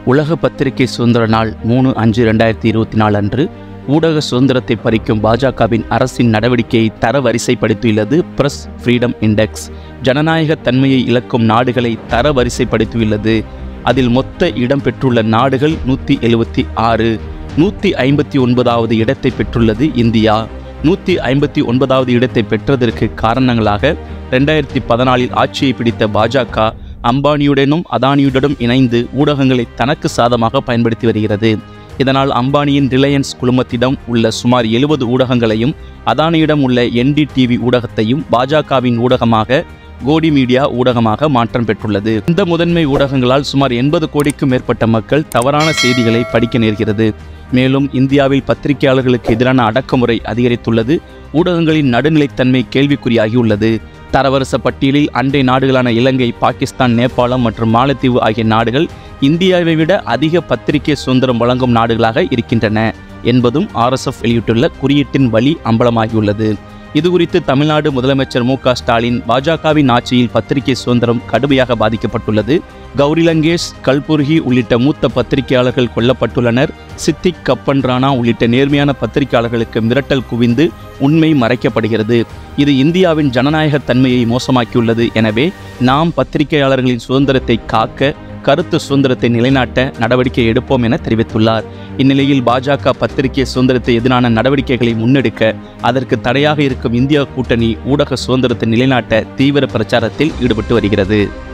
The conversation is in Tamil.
உலக பத்திரிகை சுதந்திர நாள் மூணு அஞ்சு ரெண்டாயிரத்தி இருபத்தி நாலு அன்று ஊடக சுதந்திரத்தை பறிக்கும் பாஜகவின் அரசின் நடவடிக்கையை தரவரிசைப்படுத்தியுள்ளது பிரஸ் ஃப்ரீடம் இண்டெக்ஸ் ஜனநாயக தன்மையை இழக்கும் நாடுகளை தரவரிசைப்படுத்தியுள்ளது அதில் மொத்த இடம் பெற்றுள்ள நாடுகள் நூற்றி எழுபத்தி ஆறு நூற்றி ஐம்பத்தி ஒன்பதாவது இடத்தை பெற்றுள்ளது இந்தியா நூற்றி ஐம்பத்தி ஒன்பதாவது இடத்தை பெற்றதற்கு காரணங்களாக ரெண்டாயிரத்தி பதினாலில் ஆட்சியை பிடித்த பாஜக அம்பானியுடனும் அதானியுடனும் இணைந்து ஊடகங்களை தனக்கு சாதமாக பயன்படுத்தி வருகிறது இதனால் அம்பானியின் ரிலையன்ஸ் குழுமத்திடம் உள்ள சுமார் எழுபது ஊடகங்களையும் அதானியிடம் உள்ள என்டிடிவி ஊடகத்தையும் பாஜகவின் ஊடகமாக கோடி மீடியா ஊடகமாக மாற்றம் பெற்றுள்ளது இந்த முதன்மை ஊடகங்களால் சுமார் எண்பது கோடிக்கும் மேற்பட்ட மக்கள் தவறான செய்திகளை படிக்க நேர்கிறது மேலும் இந்தியாவில் பத்திரிகையாளர்களுக்கு எதிரான அடக்குமுறை அதிகரித்துள்ளது ஊடகங்களின் நடுநிலைத்தன்மை கேள்விக்குறியாகியுள்ளது தரவரிச பட்டியலில் அண்டை நாடுகளான இலங்கை பாகிஸ்தான் நேபாளம் மற்றும் மாலத்தீவு ஆகிய நாடுகள் இந்தியாவை விட அதிக பத்திரிகை சுதந்திரம் வழங்கும் நாடுகளாக இருக்கின்றன என்பதும் ஆர்எஸ்எஃப் வெளியிட்டுள்ள குறியீட்டின் வழி அம்பலமாகியுள்ளது இதுகுறித்து தமிழ்நாடு முதலமைச்சர் மு க ஸ்டாலின் பாஜகவின் ஆட்சியில் பத்திரிகை சுதந்திரம் கடுமையாக பாதிக்கப்பட்டுள்ளது கௌரி லங்கேஷ் கல்புர்கி உள்ளிட்ட மூத்த பத்திரிகையாளர்கள் கொல்லப்பட்டுள்ளனர் சித்திக் கப்பன் ராணா உள்ளிட்ட நேர்மையான பத்திரிகையாளர்களுக்கு மிரட்டல் குவிந்து உண்மை மறைக்கப்படுகிறது இது இந்தியாவின் ஜனநாயக தன்மையை மோசமாக்கியுள்ளது எனவே நாம் பத்திரிகையாளர்களின் சுதந்திரத்தை காக்க கருத்து சுதந்திரத்தை நிலைநாட்ட நடவடிக்கை எடுப்போம் என தெரிவித்துள்ளார் இந்நிலையில் பாஜக பத்திரிகை சுதந்திரத்தை எதிரான நடவடிக்கைகளை முன்னெடுக்க அதற்கு தடையாக இருக்கும் இந்தியா கூட்டணி ஊடக சுதந்திரத்தை நிலைநாட்ட தீவிர பிரச்சாரத்தில் ஈடுபட்டு வருகிறது